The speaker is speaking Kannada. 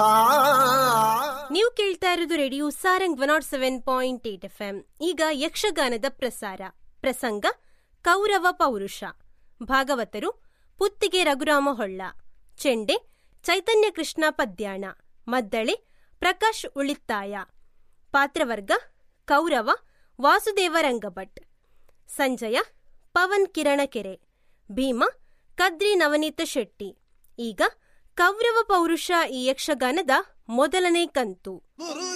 ನೀವು ಕೇಳ್ತಾ ಇರೋದು radio Sarang one naught seven point eight F M ಈಗ ಯಕ್ಷಗಾನದ ಪ್ರಸಾರ ಪ್ರಸಂಗ ಕೌರವ ಪೌರುಷ ಭಾಗವತರು ಪುತ್ತಿಗೆ ರಘುರಾಮ ಹೊಳ್ಳ ಚೆಂಡೆ ಚೈತನ್ಯ ಕೃಷ್ಣ ಪದ್ಯಾಣ ಮದ್ದಳೆ ಪ್ರಕಾಶ್ ಉಳಿತ್ತಾಯ ಪಾತ್ರವರ್ಗ ಕೌರವ ವಾಸುದೇವ ರಂಗಭಟ್ ಸಂಜಯ ಪವನ್ ಕಿರಣಕೆರೆ ಭೀಮ ಕದ್ರಿ ನವನೀತ ಶೆಟ್ಟಿ ಈಗ ಕೌರವ ಪೌರುಷ ಈ ಯಕ್ಷಗಾನದ ಮೊದಲನೇ ಕಂತು